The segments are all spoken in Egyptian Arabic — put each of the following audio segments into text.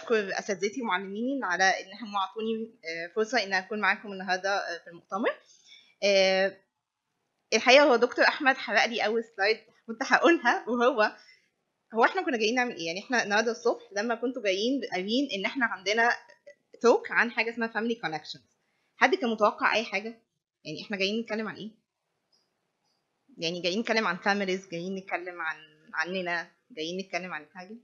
بشكر اساتذتي ومعلميني على ان هم اعطوني آه، فرصه ان اكون معاكم النهارده آه، في المؤتمر آه، الحقيقه هو دكتور احمد حرق لي اول سلايد كنت هقولها وهو هو احنا كنا جايين نعمل ايه يعني احنا النهارده الصبح لما كنتوا جايين قايلين ان احنا عندنا توك عن حاجه اسمها فاميلي كونكشنز حد كان متوقع اي حاجه يعني احنا جايين نتكلم عن ايه يعني جايين نتكلم عن فاميليز جايين نتكلم عن عننا جايين نتكلم عن حاجه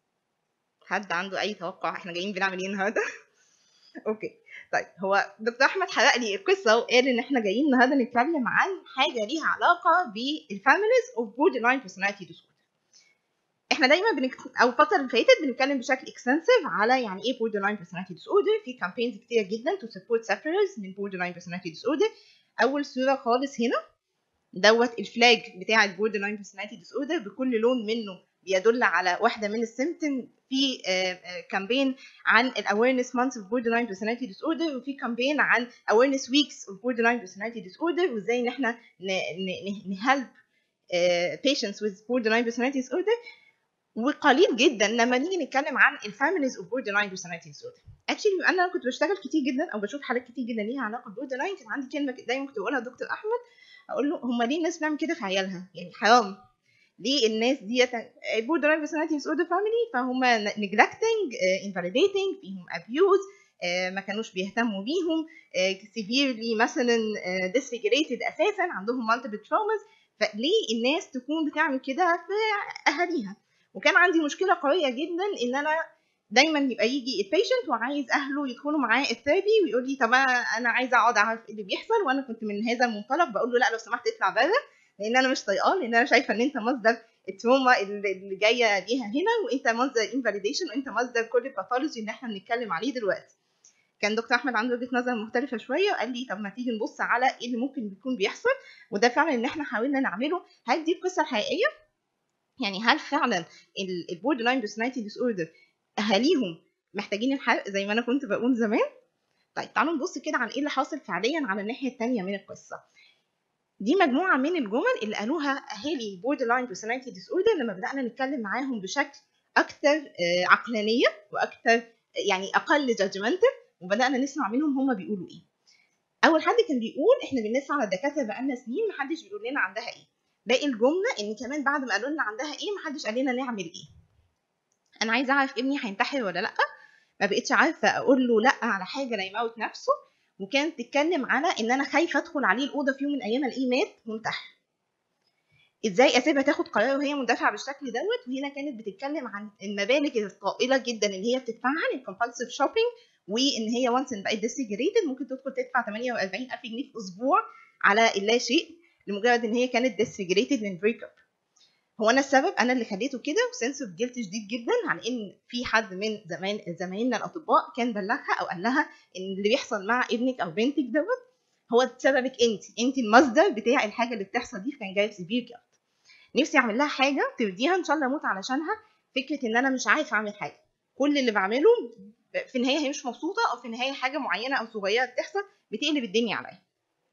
حد عنده اي توقع احنا جايين بنعمل ايه النهارده اوكي طيب هو دكتور احمد حرق لي القصه وقال ان احنا جايين النهارده نتكلم عن حاجه ليها علاقه بالفاميليز اوف بوردر لاين بيرسوناليتي ديسوردر احنا دايما بنك... او الفتره اللي فاتت بنتكلم بشكل اكستنسيف على يعني ايه بوردر لاين بيرسوناليتي ديسوردر في كامبينز كتير جدا تو سبورت سفررز من بوردر لاين بيرسوناليتي ديسوردر اول صوره خالص هنا دوت الفلاج بتاع البوردر لاين بيرسوناليتي ديسوردر بكل لون منه بيدل على واحده من السيمتوم في كامبين عن الاويرنس مانث اوف بوردر لاين بيرسوناليتي ديس اوردر وفي كامبين عن اويرنس ويكس اوف بوردر لاين بيرسوناليتي ديس اوردر وازاي ان احنا نهلب patients with borderline personality disorder وقليل جدا لما نيجي نتكلم عن الفاميليز اوف borderline personality disorder اكشلي انا كنت بشتغل كتير جدا او بشوف حالات كتير جدا ليها علاقه ببوردرلاين كان عندي كلمه دايما كنت بقولها لدكتور احمد اقول له هم ليه الناس بتعمل كده في عيالها يعني حرام ليه الناس ديت بوردر لاين بيرسوناليتي ديس اوردر فاميلي فهم نيجلكتنج انفاليديتنج فيهم ابيوز ما كانوش بيهتموا بيهم سيفيرلي مثلا ديسفيجريتد اساسا عندهم مالتيبل تروماز فليه الناس تكون بتعمل كده في اهاليها وكان عندي مشكله قويه جدا ان انا دايما يبقى يجي البيشنت وعايز اهله يدخلوا معاه الثيرابي ويقول لي طب انا عايزه اقعد اعرف ايه اللي بيحصل وانا كنت من هذا المنطلق بقول له لا لو سمحت اطلع بره لان انا مش طايقاه لان انا شايفه ان انت مصدر التروما اللي جايه بيها هنا وانت مصدر انفاليديشن وانت مصدر كل الباثولوجي اللي احنا بنتكلم عليه دلوقتي كان دكتور احمد عنده وجهه نظر مختلفه شويه وقال لي طب ما تيجي نبص على ايه اللي ممكن يكون بيحصل وده فعلا ان احنا حاولنا نعمله هل دي القصه الحقيقيه يعني هل فعلا البوردر لاين بيرسوناليتي ديس اوردر اهاليهم محتاجين الحق زي ما انا كنت بقول زمان طيب تعالوا نبص كده عن ايه اللي حاصل فعليا على الناحيه الثانيه من القصه دي مجموعه من الجمل اللي قالوها اهالي بوردر لاين بيرسوناليتي ديس اوردر لما بدانا نتكلم معاهم بشكل اكثر عقلانيه واكثر يعني اقل جادجمنتال وبدانا نسمع منهم هم بيقولوا ايه اول حد كان بيقول احنا بنسمع على الدكاتره بقالنا سنين محدش بيقول لنا عندها ايه باقي الجمله ان كمان بعد ما قالوا لنا عندها ايه محدش قال لنا نعمل ايه انا عايزه اعرف ابني هينتحر ولا لا ما بقتش عارفه اقول له لا على حاجه لا يموت نفسه وكانت تتكلم على ان انا خايفه ادخل عليه الاوضه في يوم من الايام الاقيه مات منتحر ازاي اسيبها تاخد قرار وهي مندفعه بالشكل دوت وهنا كانت بتتكلم عن المبالغ الطائله جدا اللي هي بتدفعها للكومبالسيف شوبينج وان هي وانس ان بقت ديسجريتد ممكن تدخل تدفع 48000 جنيه في اسبوع على اللا شيء لمجرد ان هي كانت ديسجريتد من بريك اب هو انا السبب انا اللي خليته كده وسنس اوف جيلت شديد جدا عن ان في حد من زمان زمايلنا الاطباء كان بلغها او قال لها ان اللي بيحصل مع ابنك او بنتك دوت هو سببك انت انت المصدر بتاع الحاجه اللي بتحصل دي كان جاي سيفير جلد نفسي اعمل لها حاجه ترضيها ان شاء الله اموت علشانها فكره ان انا مش عارفه اعمل حاجه كل اللي بعمله في النهايه هي مش مبسوطه او في النهايه حاجه معينه او صغيره بتحصل بتقلب الدنيا عليا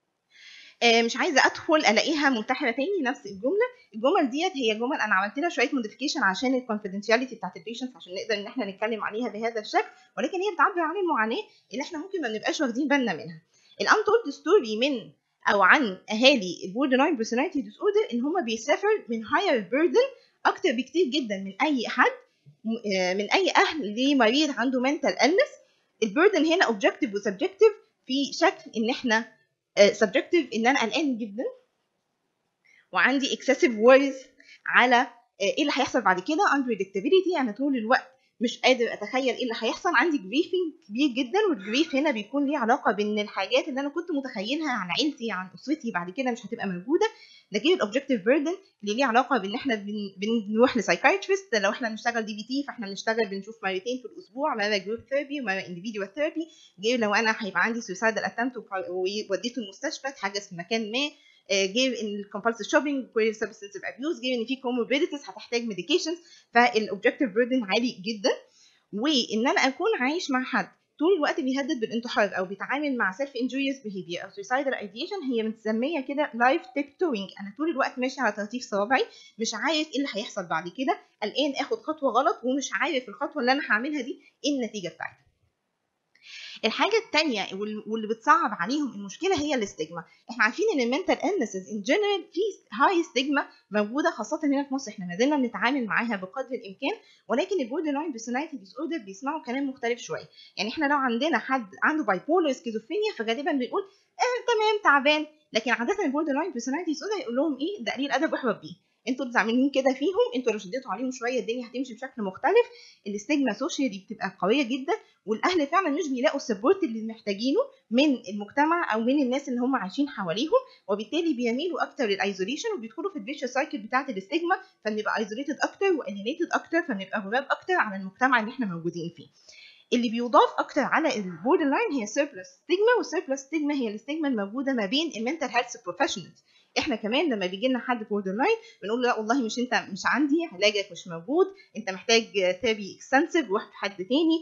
مش عايزه ادخل الاقيها منتحره تاني نفس الجمله الجمل ديت هي جمل انا عملت لها شويه موديفيكيشن عشان الكونفيدنشاليتي بتاعت البيشنت عشان نقدر ان احنا نتكلم عليها بهذا الشكل ولكن هي بتعبر عن المعاناه اللي احنا ممكن ما نبقاش واخدين بالنا منها الانتولد ستوري من او عن اهالي بوردر لاين بيرسوناليتي ديس اوردر ان هم بيسافر من هاير بيردن اكتر بكتير جدا من اي حد من اي اهل لمريض عنده منتال النس البيردن هنا اوبجكتيف وسبجكتيف في شكل ان احنا سبجكتيف ان انا قلقان جدا وعندي اكسسيف ووريز على ايه اللي هيحصل بعد كده unpredictability انا طول الوقت مش قادر اتخيل ايه اللي هيحصل عندي جريفنج كبير جدا والجريف هنا بيكون ليه علاقه بان الحاجات اللي انا كنت متخيلها عن عيلتي عن اسرتي بعد كده مش هتبقى موجوده ده غير الاوبجكتيف بيردن اللي ليه علاقه بان احنا بن... بنروح لسايكايتريست لو احنا بنشتغل دي بي تي فاحنا بنشتغل بنشوف مرتين في الاسبوع مره جروب ثيرابي ومره انديفيدوال ثيرابي غير لو انا هيبقى عندي سويسايدال اتمت ووديته المستشفى اتحجز في مكان ما غير ان الكومبالسيف شوبينج غير سبستنسيف ابيوز غير ان في كوموربيديتيز هتحتاج ميديكيشنز فالاوبجكتيف بيردن عالي جدا وان انا اكون عايش مع حد طول الوقت بيهدد بالانتحار او بيتعامل مع سيلف انجوريوس بيهيفير او suicidal ideation هي متسميه كده لايف تيك توينج انا طول الوقت ماشي على ترتيب صوابعي مش عارف ايه اللي هيحصل بعد كده قلقان اخد خطوه غلط ومش عارف الخطوه اللي انا هعملها دي ايه النتيجه بتاعتها الحاجة التانية واللي بتصعب عليهم المشكلة هي الاستجما احنا عارفين ان المنتال illnesses ان جنرال في هاي ستيجما موجودة خاصة هنا في مصر احنا ما زلنا بنتعامل معاها بقدر الامكان ولكن البوردر لاين بيرسوناليتي ديس اوردر بيسمعوا كلام مختلف شوية يعني احنا لو عندنا حد عنده باي بولر سكيزوفرينيا فغالبا بنقول اه تمام تعبان لكن عادة البوردر لاين بيرسوناليتي ديس اوردر يقول لهم ايه ده قليل ادب واحبط بيه انتوا اللي عاملين كده فيهم انتوا لو شديتوا عليهم شويه الدنيا هتمشي بشكل مختلف الاستجما سوشيال دي بتبقى قويه جدا والاهل فعلا مش بيلاقوا السبورت اللي محتاجينه من المجتمع او من الناس اللي هم عايشين حواليهم وبالتالي بيميلوا اكتر للايزوليشن وبيدخلوا في الفيشر سايكل بتاعه الاستجما فبنبقى ايزوليتد اكتر والينيتد اكتر فبنبقى غراب اكتر على المجتمع اللي احنا موجودين فيه اللي بيضاف اكتر على البوردر لاين هي سيربلس ستيجما والسيربلس ستيجما هي الستيجما الموجوده ما بين المنتال هيلث بروفيشنالز احنا كمان لما بيجي لنا حد بوردر لاين بنقول له لا والله مش انت مش عندي علاجك مش موجود انت محتاج ثيرابي اكستنسيف روح حد تاني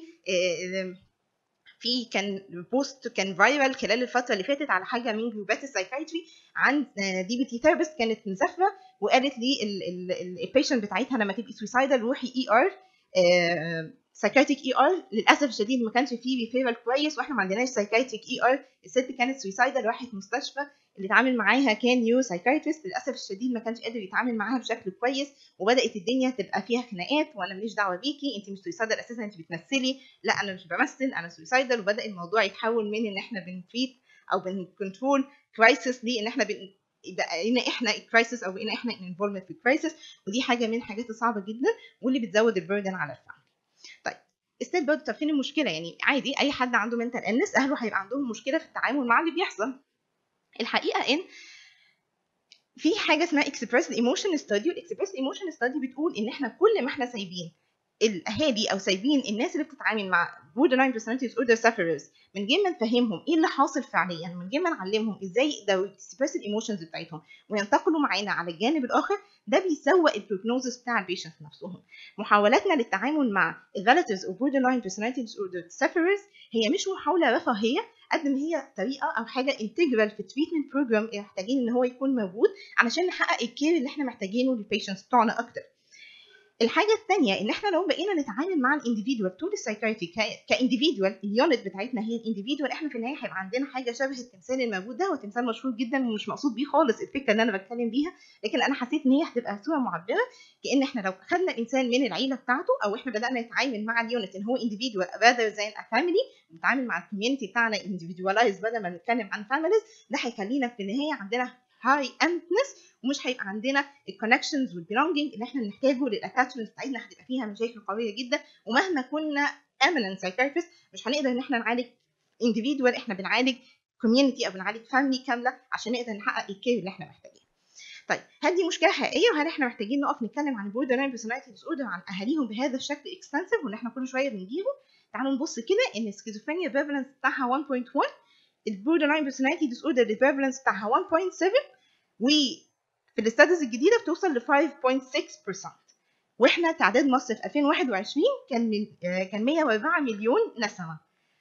في كان بوست كان فايرال خلال الفتره اللي فاتت على حاجه من جروبات السايكايتري عن دي بي تي ثيرابيست كانت مسافره وقالت لي البيشنت بتاعتها لما تبقي سويسايدال روحي اي ار سايكايتريك اي ار للاسف الشديد ما كانش فيه ريفيرال كويس واحنا ما عندناش سايكايتريك اي ار الست كانت سويسايدال راحت مستشفى اللي اتعامل معاها كان نيو سايكايتريست للاسف الشديد ما كانش قادر يتعامل معاها بشكل كويس وبدات الدنيا تبقى فيها خناقات وانا ماليش دعوه بيكي انت مش سويسايدال اساسا انت بتمثلي لا انا مش بمثل انا سويسايدال وبدا الموضوع يتحول من ان احنا بنفيت او بنكنترول كرايسيس لان احنا بن بقينا احنا كرايسيس او بقينا احنا انفولمنت في كرايسيس ودي حاجه من الحاجات الصعبه جدا واللي بتزود البردن على الفاميلي طيب ستيل برضه طب فين المشكله يعني عادي اي حد عنده منتال انس اهله هيبقى عندهم مشكله في التعامل مع اللي بيحصل الحقيقه ان في حاجه اسمها expressed emotion study والاكسبريس emotion study بتقول ان احنا كل ما احنا سايبين الاهالي او سايبين الناس اللي بتتعامل مع borderline personality disorder sufferers من غير ما نفهمهم ايه اللي حاصل فعليا من غير ما نعلمهم ازاي يقدروا يكسبرس الايموشنز بتاعتهم وينتقلوا معانا على الجانب الاخر ده بيسوق البروجنوزس بتاع البيشنت نفسهم محاولاتنا للتعامل مع relatives of borderline personality disorder sufferers هي مش محاوله رفاهيه قد ما هي طريقه او حاجه انتجرال في التريتمنت بروجرام محتاجين ان هو يكون موجود علشان نحقق الكير اللي احنا محتاجينه للبيشنتس بتوعنا اكتر الحاجة الثانية إن إحنا لو بقينا نتعامل مع الانديفيدوال طول السايكايتري كانديفيدوال اليونت بتاعتنا هي الانديفيدوال إحنا في النهاية هيبقى عندنا حاجة شبه التمثال الموجود ده وتمثال مشهور جدا ومش مقصود بيه خالص الفكرة اللي أنا بتكلم بيها لكن أنا حسيت إن هي هتبقى صورة معبرة كأن إحنا لو خدنا الإنسان من العيلة بتاعته أو إحنا بدأنا نتعامل مع اليونت إن هو individual rather than a family ونتعامل مع الكوميونتي بتاعنا individualized بدل ما نتكلم عن families ده هيخلينا في النهاية عندنا هاي امتنس ومش هيبقى عندنا الكونكشنز والبيلونجينج اللي احنا بنحتاجه للاتاتشمنت بتاعتنا هتبقى فيها مشاكل قويه جدا ومهما كنا eminent psychiatrist مش هنقدر ان احنا نعالج individual احنا بنعالج community او بنعالج family كامله عشان نقدر نحقق الكير اللي احنا محتاجينه. طيب هل دي مشكله حقيقيه وهل احنا محتاجين نقف نتكلم عن البوردر لاين بيرسوناليتي ديس اوردر عن اهاليهم بهذا الشكل اكستنسيف وان احنا كل شويه بنجيبه تعالوا نبص كده ان السكيزوفرينيا بريفالنس بتاعها 1.1 البوردر لاين بيرسوناليتي ديس اوردر البريفالنس بتاعها 1.7 وفي الاستاتس الجديده بتوصل ل 5.6% واحنا تعداد مصر في 2021 كان من كان 104 مليون نسمه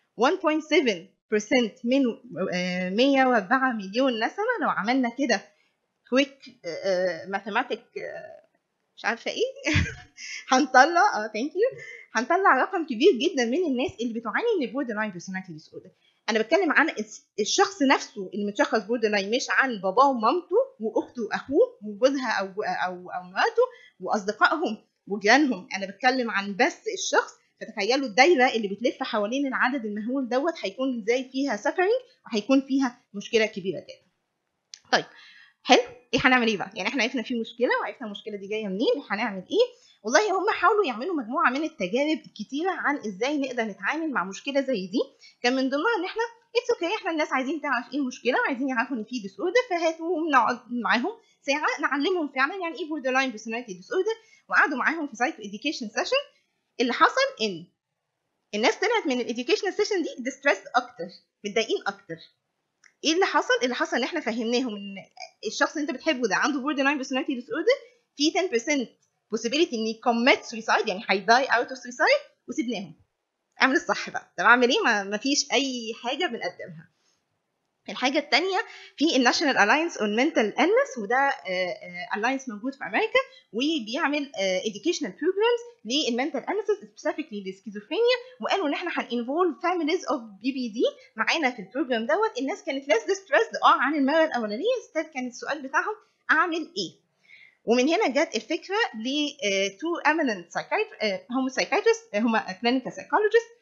1.7% من 104 مليون نسمه لو عملنا كده كويك ماثيماتيك مش عارفه ايه هنطلع اه ثانك يو هنطلع رقم كبير جدا من الناس اللي بتعاني من البوردر لاين بيرسوناليتي ديس اوردر انا بتكلم عن الشخص نفسه اللي متشخص بوردر لاين مش عن باباه ومامته واخته واخوه وجوزها او او او مراته واصدقائهم وجيرانهم انا بتكلم عن بس الشخص فتخيلوا الدايره اللي بتلف حوالين العدد المهول دوت هيكون ازاي فيها سفرنج وهيكون فيها مشكله كبيره جدا طيب حلو ايه هنعمل ايه بقى يعني احنا عرفنا في مشكله وعرفنا المشكله دي جايه منين هنعمل ايه والله هم حاولوا يعملوا مجموعه من التجارب الكتيره عن ازاي نقدر نتعامل مع مشكله زي دي كان من ضمنها ان احنا اتس اوكي okay. احنا الناس عايزين تعرف ايه المشكله وعايزين يعرفوا ان في ديس اوردر فهاتوا نقعد معاهم ساعه نعلمهم فعلا يعني ايه بوردر لاين بيرسوناليتي ديس اوردر وقعدوا معاهم في سايكو اديوكيشن سيشن اللي حصل ان الناس طلعت من الاديوكيشن سيشن دي ديستريس اكتر متضايقين اكتر ايه اللي حصل اللي حصل ان احنا فهمناهم ان الشخص اللي انت بتحبه ده عنده بوردر لاين بيرسوناليتي ديس اوردر في 10% possibility ان يكمت سويسايد يعني هيداي اوت اوف سويسايد وسيبناهم اعمل الصح بقى طب اعمل ايه ما فيش اي حاجه بنقدمها الحاجه الثانيه في الناشونال الاينس اون منتال النس وده الاينس موجود في امريكا وبيعمل educational programs للمنتال النس سبيسيفيكلي للسكيزوفرينيا وقالوا ان احنا هنinvolve families of BBD معانا في البروجرام دوت الناس كانت less distressed اه عن المره الاولانيه استاذ كان السؤال بتاعهم اعمل ايه ومن هنا جت الفكره ل تو eminent psychiatrists هم psychiatrists هم clinical psychologists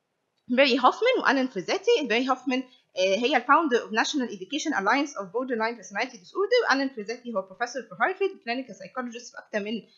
باري هوفمان والان فريزاتي باري هوفمان هي الفاوندر اوف ناشونال education alliance of borderline personality disorder والان فريزاتي هو بروفيسور في هارفارد كلينيكال سايكولوجيست في اكتر من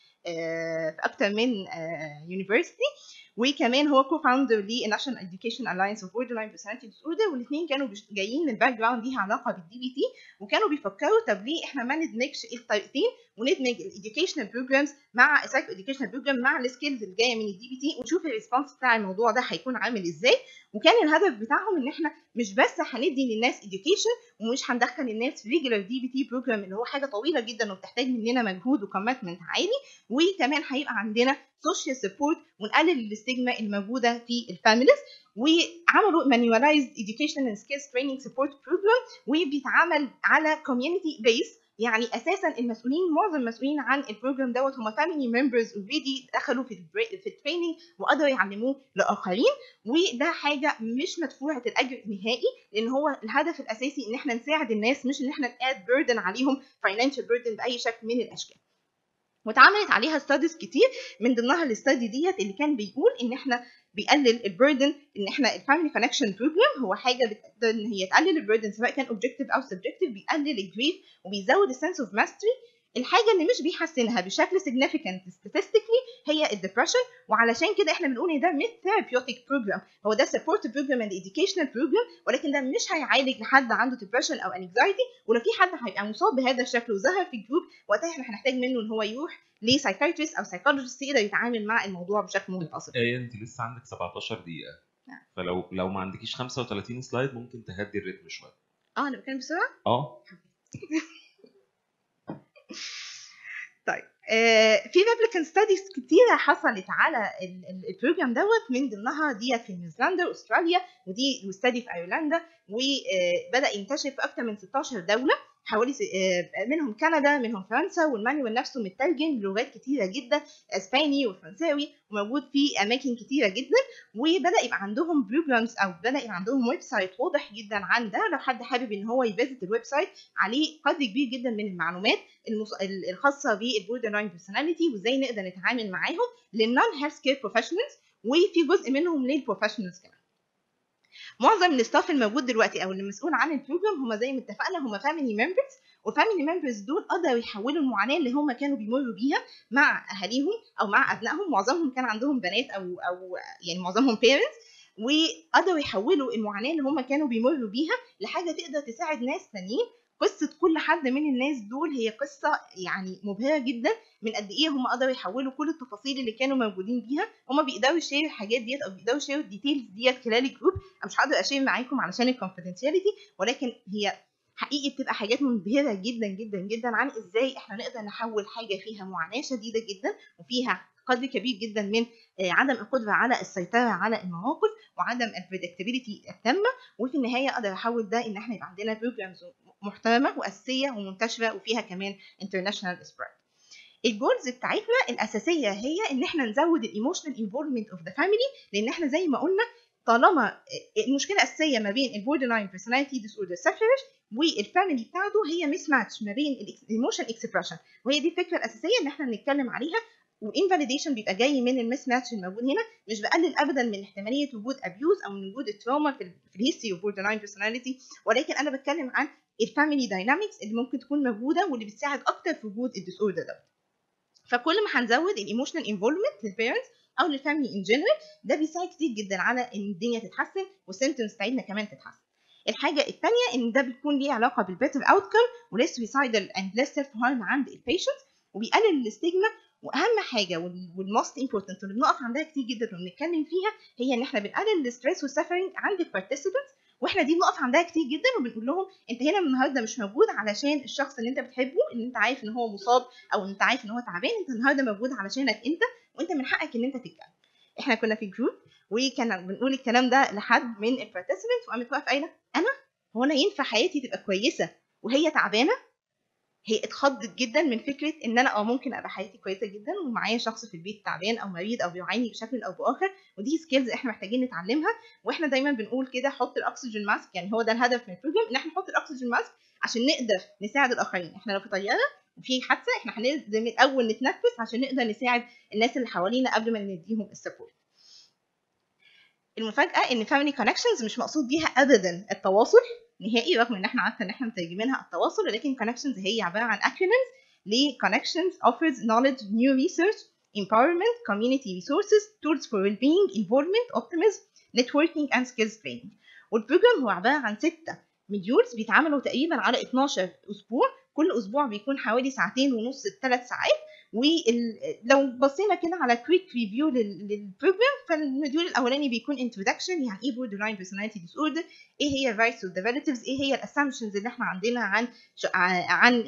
في اكتر من يونيفرسيتي وكمان هو كو فاوندر للناشونال education alliance of borderline personality disorder والاثنين كانوا جايين من باك جراوند ليها علاقه بالدي بي تي وكانوا بيفكروا طب ليه احنا ما ندمجش الطريقتين وندمج الايديوكيشنال بروجرامز مع السايكو educational بروجرام مع السكيلز اللي جايه من الدي بي تي ونشوف الريسبونس بتاع الموضوع ده هيكون عامل ازاي وكان الهدف بتاعهم ان احنا مش بس هندي للناس education ومش هندخل الناس في ريجولار دي بي تي بروجرام اللي هو حاجه طويله جدا وبتحتاج مننا مجهود وكوميتمنت عالي وكمان هيبقى عندنا سوشيال سبورت ونقلل الاستجما الموجوده في الفاميليز وعملوا manualized education and skills training support program وبيتعامل على community base يعني اساسا المسؤولين معظم المسؤولين عن البروجرام دوت هم فاميلي ممبرز اوريدي دخلوا في في التريننج وقدروا يعلموه لاخرين وده حاجه مش مدفوعه الاجر نهائي لان هو الهدف الاساسي ان احنا نساعد الناس مش ان احنا ناد بيردن عليهم فاينانشال بيردن باي شكل من الاشكال واتعملت عليها ستاديز كتير من ضمنها الاستادي ديت اللي كان بيقول ان احنا بيقلل البردن ان احنا الفاميلي كونكشن بروجرام هو حاجه بتقدر ان هي تقلل البردن سواء كان اوبجكتيف او سبجكتيف بيقلل الجريف وبيزود السنس اوف ماستري الحاجه اللي مش بيحسنها بشكل significant statistically هي الدبريشن وعلشان كده احنا بنقول ان ده مش ثيرابيوتيك بروجرام هو ده سبورت بروجرام اند educational بروجرام ولكن ده مش هيعالج لحد عنده ديبريشن او انكزايتي ولو في حد هيبقى مصاب بهذا الشكل وظهر في الجروب وقتها احنا هنحتاج منه ان هو يروح لسايكايتريست او سايكولوجيست يقدر يتعامل مع الموضوع بشكل منفصل. ايه انت لسه عندك 17 دقيقه نعم. فلو لو ما عندكيش 35 سلايد ممكن تهدي الريتم شويه اه انا بتكلم بسرعه؟ اه طيب آه في ريبليكان ستاديز كتيره حصلت على البروجرام دوت من ضمنها ديت في نيوزيلندا واستراليا ودي ستادي في ايرلندا وبدا ينتشر في اكثر من 16 دوله حوالي منهم كندا منهم فرنسا والمانيوال نفسه مترجم بلغات كتيره جدا اسباني وفرنساوي وموجود في اماكن كتيره جدا وبدا يبقى عندهم بروجرامز او بدا يبقى عندهم ويب سايت واضح جدا عن ده لو حد حابب ان هو يفيزت الويب سايت عليه قدر كبير جدا من المعلومات المص... الخاصه بالبوردر لاين بيرسوناليتي وازاي نقدر نتعامل معاهم للنون هيلث كير بروفيشنالز وفي جزء منهم للبروفيشنالز كمان معظم الاستاف الموجود دلوقتي او اللي مسؤول عن البروجرام هم زي ما اتفقنا هم فاميلي ممبرز والفاميلي ممبرز دول قدروا يحولوا المعاناه اللي هم كانوا بيمروا بيها مع اهاليهم او مع ابنائهم معظمهم كان عندهم بنات او او يعني معظمهم بيرنتس وقدروا يحولوا المعاناه اللي هم كانوا بيمروا بيها لحاجه تقدر تساعد ناس تانيين قصة كل حد من الناس دول هي قصة يعني مبهرة جدا من قد إيه هم قدروا يحولوا كل التفاصيل اللي كانوا موجودين بيها هم بيقدروا يشيروا الحاجات ديت أو بيقدروا يشيروا الديتيلز ديت خلال الجروب أنا مش هقدر أشير معاكم علشان الكونفدينشاليتي ولكن هي حقيقي بتبقى حاجات مبهرة جدا جدا جدا عن إزاي إحنا نقدر نحول حاجة فيها معاناة شديدة جدا وفيها قدر كبير جدا من عدم القدرة على السيطرة على المواقف وعدم البريدكتابيلتي التامة وفي النهاية أقدر أحول ده إن إحنا يبقى عندنا بروجرامز محترمة وأساسية ومنتشرة وفيها كمان international spread. الجولز بتاعتنا الأساسية هي إن إحنا نزود الإيموشنال انفولمنت أوف ذا فاميلي لأن إحنا زي ما قلنا طالما المشكلة الأساسية ما بين البوردر لاين بيرسوناليتي ديس اوردر سفرش والفاميلي بتاعته هي ميس ماتش ما بين الايموشن اكسبريشن وهي دي الفكرة الأساسية إن إحنا بنتكلم عليها والانفاليديشن بيبقى جاي من المس ماتش الموجود هنا مش بقلل ابدا من احتماليه وجود ابيوز او من وجود التروما في, في الهيستوري اوف بوردر لاين بيرسوناليتي ولكن انا بتكلم عن الفاميلي داينامكس اللي ممكن تكون موجوده واللي بتساعد اكتر في وجود الديس اوردر ده فكل ما هنزود الايموشنال انفولمنت للبيرنتس او للفاميلي ان جنرال ده بيساعد كتير جدا على ان الدنيا تتحسن والسيمتومز بتاعتنا كمان تتحسن الحاجه الثانيه ان ده بيكون ليه علاقه بالبيتر اوتكم وليس سويسايدال اند ليس سيلف هارم عند البيشنت وبيقلل الاستجما واهم حاجه والموست امبورتنت اللي بنقف عندها كتير جدا وبنتكلم فيها هي ان احنا بنقلل الستريس والسفرنج عند البارتيسيبنتس واحنا دي بنقف عندها كتير جدا وبنقول لهم انت هنا النهارده مش موجود علشان الشخص اللي انت بتحبه اللي انت عارف ان هو مصاب او انت عارف ان هو تعبان انت النهارده موجود علشانك انت وانت من حقك ان انت تتكلم احنا كنا في جروب وكان بنقول الكلام ده لحد من البارتيسيبنتس وقامت واقفه قايله انا هو انا ينفع حياتي تبقى كويسه وهي تعبانه هي اتخضت جدا من فكره ان انا اه ممكن ابقى حياتي كويسه جدا ومعايا شخص في البيت تعبان او مريض او بيعاني بشكل او باخر ودي سكيلز احنا محتاجين نتعلمها واحنا دايما بنقول كده حط الاكسجين ماسك يعني هو ده الهدف من البروجرام ان احنا نحط الاكسجين ماسك عشان نقدر نساعد الاخرين احنا لو في طياره وفي حادثه احنا هنلزم الاول نتنفس عشان نقدر نساعد الناس اللي حوالينا قبل ما نديهم السبورت المفاجاه ان فاميلي كونكشنز مش مقصود بيها ابدا التواصل نهائي رغم ان احنا عارفه ان احنا مترجمينها التواصل ولكن كونكشنز هي عباره عن acronyms ل connections offers knowledge new research empowerment community resources tools for well-being involvement optimism networking and skills training والبروجرام هو عباره عن ستة مديولز بيتعملوا تقريبا على 12 اسبوع كل اسبوع بيكون حوالي ساعتين ونص ثلاث ساعات ولو بصينا كده على كويك ريفيو للبروجرام فالموديول الاولاني بيكون introduction يعني ايه borderline personality disorder ايه هي rights of relatives ايه هي الاسامبشنز اللي احنا عندنا عن عن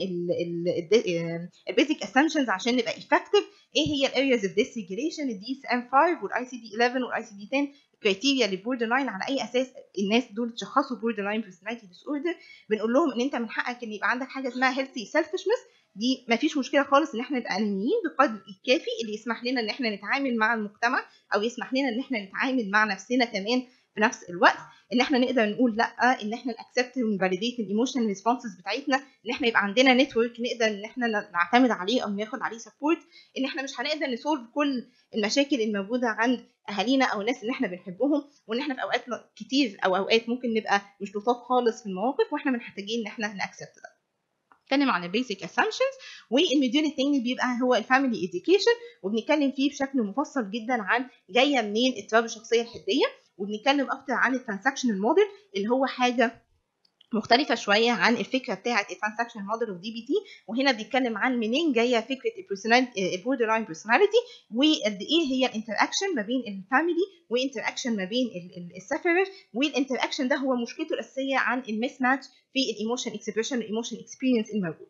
البيزك assumptions عشان نبقى effective ايه هي areas of dysregulation الدي اس ام 5 والاي سي دي 11 والاي سي دي 10 كريتيريا للبوردر لاين على اي اساس الناس دول تشخصوا بوردر لاين personality disorder بنقول لهم ان انت من حقك ان يبقى عندك حاجه اسمها healthy selfishness دي ما فيش مشكله خالص ان احنا نبقى انانيين بقدر الكافي اللي يسمح لنا ان احنا نتعامل مع المجتمع او يسمح لنا ان احنا نتعامل مع نفسنا كمان في نفس الوقت ان احنا نقدر نقول لا ان احنا ناكسبت ونفاليديت الايموشنال ريسبونسز بتاعتنا ان احنا يبقى عندنا نتورك نقدر ان احنا نعتمد عليه او ناخد عليه سبورت ان احنا مش هنقدر نسولف كل المشاكل الموجوده عند اهالينا او الناس اللي احنا بنحبهم وان احنا في اوقات كتير او اوقات ممكن نبقى مش لطاف خالص في المواقف واحنا محتاجين ان احنا ناكسبت ده بنتكلم عن البيزك اسامبشنز والمديول التاني بيبقى هو الفاميلي اديوكيشن وبنتكلم فيه بشكل مفصل جدا عن جايه منين اضطراب الشخصيه الحديه وبنتكلم اكتر عن الترانزاكشنال موديل اللي هو حاجه مختلفة شوية عن الفكرة بتاعة الترانزاكشن موديل اوف دي بي تي وهنا بنتكلم عن منين جاية فكرة البوردر لاين بيرسوناليتي وقد ايه هي الانتراكشن ما بين الفاميلي وانتراكشن ما بين السفرر والانتراكشن ده هو مشكلته الأساسية عن الميس ماتش في الايموشن اكسبريشن والايموشن اكسبيرينس الموجود.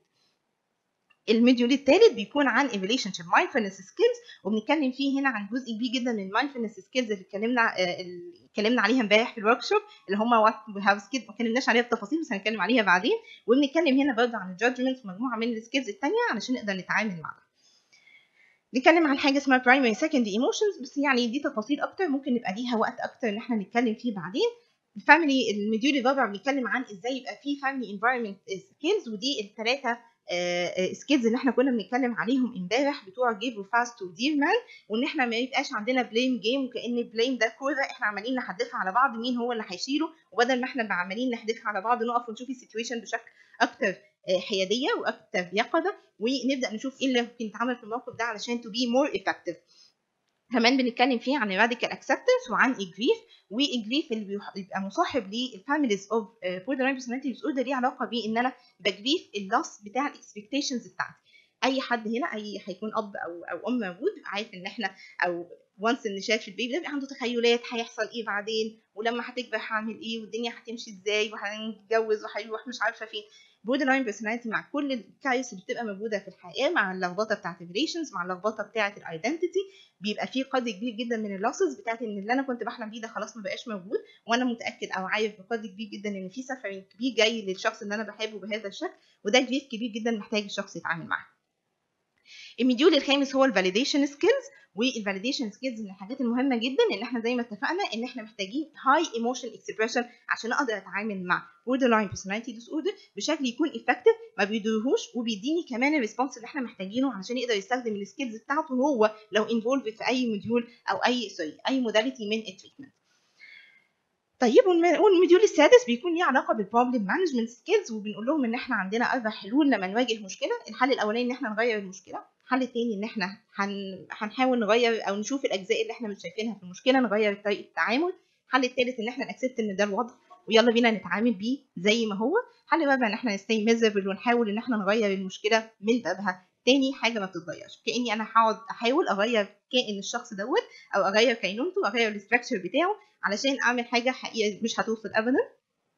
المديول الثالث بيكون عن الريليشن شيب مايندفولنس سكيلز وبنتكلم فيه هنا عن جزء كبير جدا من المايندفولنس سكيلز اللي اتكلمنا اللي اتكلمنا عليها امبارح في الورك شوب اللي هم وات وي هاف سكيلز ما اتكلمناش عليها بتفاصيل بس هنتكلم عليها بعدين وبنتكلم هنا برضه عن الجادجمنت ومجموعه من السكيلز الثانيه علشان نقدر نتعامل معاها نتكلم عن حاجه اسمها برايمري سكندري ايموشنز بس يعني دي تفاصيل اكتر ممكن نبقى ليها وقت اكتر ان احنا نتكلم فيه بعدين الفاميلي المديول الرابع بنتكلم عن ازاي يبقى فيه فاميلي انفايرمنت سكيلز ودي الثلاثه سكيلز اللي احنا كنا بنتكلم عليهم امبارح بتوع جيف وفاست ودير مان وان احنا ما يبقاش عندنا بليم جيم وكان بليم ده كوره احنا عمالين نحدفها على بعض مين هو اللي هيشيله وبدل ما احنا عمالين نحدفها على بعض نقف ونشوف السيتويشن بشكل اكتر حياديه واكتر يقظه ونبدا نشوف ايه اللي ممكن يتعمل في الموقف ده علشان تو بي مور افكتيف كمان بنتكلم فيه عن الراديكال اكسبتنس وعن الجريف والجريف اللي بيبقى مصاحب للفاميليز اوف بوردر لاين بيرسوناليتي ديس اوردر ليه علاقه بان انا بجريف اللوس بتاع الاكسبكتيشنز بتاعتي اي حد هنا اي هيكون اب او او ام موجود عارف ان احنا او وانس ان شاف البيبي ده بيبقى عنده تخيلات هيحصل ايه بعدين ولما هتكبر هعمل ايه والدنيا هتمشي ازاي وهنتجوز وهيروح مش عارفه فين بوردر لاين بيرسوناليتي مع كل الكارث اللي بتبقى موجوده في الحياه مع اللخبطه بتاعه الريليشنز مع اللخبطه بتاعه الايدنتيتي بيبقى في قدر كبير جدا من اللوسز بتاعه ان اللي انا كنت بحلم بيه ده خلاص ما بقاش موجود وانا متاكد او عارف بقدر كبير جدا ان في سفرين كبير جاي للشخص اللي انا بحبه بهذا الشكل وده جريف كبير جدا محتاج الشخص يتعامل معاه المديول الخامس هو الفاليديشن سكيلز والفاليديشن سكيلز من الحاجات المهمه جدا ان احنا زي ما اتفقنا ان احنا محتاجين هاي ايموشن اكسبريشن عشان اقدر اتعامل مع بوردر لاين بيرسوناليتي ديس اوردر بشكل يكون افكتيف ما بيضرهوش وبيديني كمان الريسبونس اللي احنا محتاجينه علشان يقدر يستخدم السكيلز بتاعته هو لو انفولف في اي موديول او اي سوري اي موداليتي من التريتمنت طيب والموديول السادس بيكون ليه علاقه بالبروبلم مانجمنت سكيلز وبنقول لهم ان احنا عندنا اربع حلول لما نواجه مشكله الحل الاولاني ان احنا نغير المشكله الحل التاني ان احنا هن... هنحاول نغير او نشوف الاجزاء اللي احنا مش شايفينها في المشكله نغير طريقه التعامل الحل التالت ان احنا نأكسبت ان ده الوضع ويلا بينا نتعامل بيه زي ما هو الحل الرابع ان احنا نستي ميزربل ونحاول ان احنا نغير المشكله من بابها تاني حاجه ما بتتغيرش كاني انا هقعد احاول اغير كائن الشخص دوت او اغير كينونته اغير الاستراكشر بتاعه علشان اعمل حاجه حقيقه مش هتوصل ابدا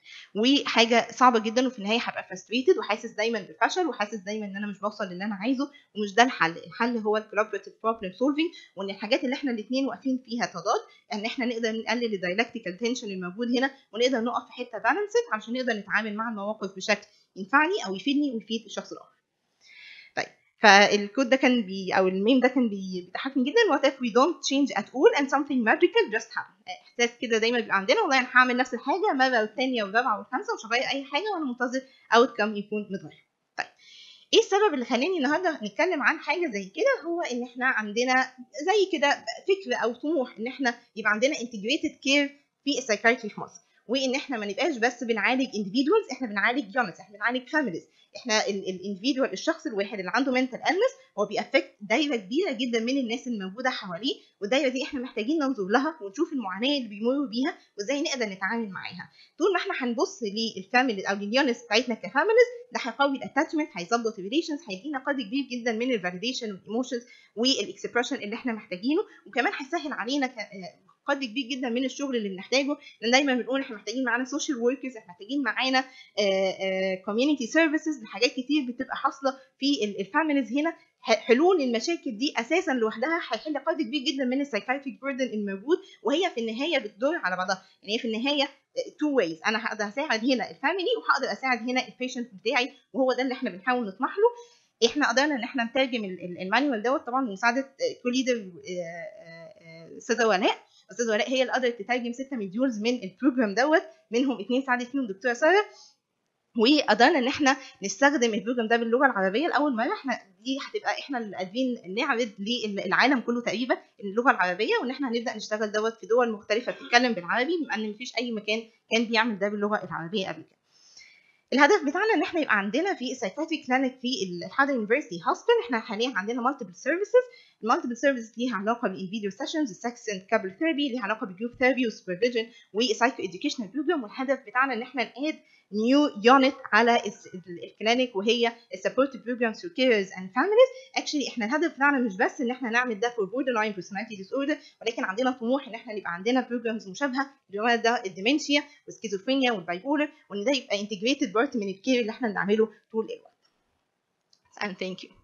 وحاجه صعبه جدا وفي النهايه هبقى frustrated وحاسس دايما بالفشل وحاسس دايما ان انا مش بوصل للي انا عايزه ومش ده الحل الحل هو الكولابريتيف بروبلم سولفينج وان الحاجات اللي احنا الاثنين واقفين فيها تضاد ان احنا نقدر نقلل الدايلكتيكال تنشن الموجود هنا ونقدر نقف في حته بالانسد عشان نقدر نتعامل مع المواقف بشكل ينفعني او يفيدني ويفيد الشخص الاخر طيب فالكود ده كان بي او الميم ده كان بي- بيضحكني جدا what if we don't change at all and something magical just happen احساس كده دايما بيبقى عندنا والله انا هعمل نفس الحاجه مره والثانيه والرابعه والخامسه ومش هغير اي حاجه وانا منتظر اوت كم يكون متغير طيب ايه السبب اللي خلاني النهارده نتكلم عن حاجه زي كده هو ان احنا عندنا زي كده فكر او طموح ان احنا يبقى عندنا integrated care في السايكايتري في مصر وان احنا ما نبقاش بس بنعالج individuals احنا بنعالج units احنا بنعالج families احنا الانديفيدوال الشخص الواحد اللي عنده mental illness هو بيأفكت دايره كبيره جدا من الناس الموجوده حواليه والدايره دي احنا محتاجين ننظر لها ونشوف المعاناه اللي بيمروا بيها وازاي نقدر نتعامل معاها طول ما احنا هنبص للفاميلي او لليونس بتاعتنا كفاميليز ده هيقوي الاتاتشمنت هيظبط الريليشنز هيدينا قدر كبير جدا من الفاليديشن والايموشنز والاكسبريشن اللي احنا محتاجينه وكمان هيسهل علينا ك- قدر كبير جدا من الشغل اللي بنحتاجه لان دايما بنقول احنا محتاجين معانا سوشيال وركرز احنا محتاجين معانا كوميونتي سيرفيسز لحاجات كتير بتبقى حاصله في الفاميليز هنا ح- حلول المشاكل دي اساسا لوحدها هيحل قدر كبير جدا من السايكايتريك بيردن الموجود وهي في النهايه بتدور على بعضها يعني هي في النهايه تو ويز انا هقدر اساعد هنا الفاميلي وهقدر اساعد هنا البيشنت بتاعي وهو ده اللي احنا بنحاول نطمح له احنا قدرنا ان احنا نترجم ال- ال- المانيوال دوت طبعا بمساعده كو ليدر استاذه ولاء استاذه ولاء هي اللي قدرت تترجم 6 مديولز من البروجرام دوت منهم اثنين ساعدت فيهم دكتوره ساره وقدرنا ان احنا نستخدم البروجرام ده باللغه العربيه لاول مره احنا دي هتبقى احنا اللي قادرين نعرض للعالم كله تقريبا اللغه العربيه وان احنا هنبدا نشتغل دوت في دول مختلفه بتتكلم بالعربي بما ان مفيش اي مكان كان بيعمل ده باللغه العربيه قبل كده الهدف بتاعنا ان احنا يبقى عندنا في سايكاتري كلينيك في الحاده يونيفرسيتي هوسبيتال احنا حاليا عندنا مالتيبل سيرفيسز المالتيبل سيرفيسز ليها علاقه بالفيديو سيشنز السكس اند كابل ثيرابي ليها علاقه بالجروب ثيرابي والسوبرفيجن والسايكو اديوكيشنال بروجرام والهدف بتاعنا ان احنا ناد نيو يونت على الس- ال- الكلينيك وهي السبورت بروجرامز فور كيرز اند فاميليز اكشلي احنا الهدف بتاعنا مش بس ان احنا نعمل ده فور بوردر لاين بيرسوناليتي ديس اوردر ولكن عندنا طموح ان احنا يبقى عندنا بروجرامز مشابهه اللي ده الديمنشيا والسكيزوفرينيا والبايبولر وان ده يبقى انتجريتد بارت من الكير اللي احنا بنعمله طول الوقت. And thank you.